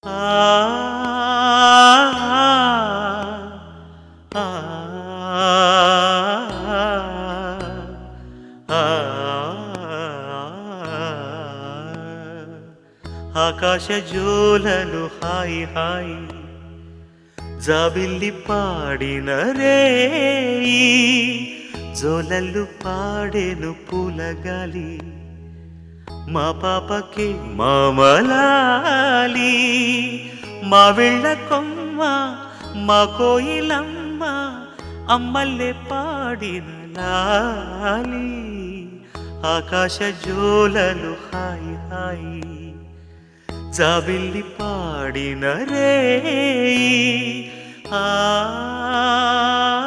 ఆ ఆ ఆ ఆకాశ జోలలు హాయి హాయి జాబిల్లి పాడిన రే జోలలు పాడేను పూలగాలి మా పాపకి మామలాలి మా వెళ్ళ కొమ్మ మా కోయిలమ్మ అమ్మల్లే పాడిన లాలి ఆకాశ జోలలు హాయి హాయి జాబిల్లి పాడిన రే ఆ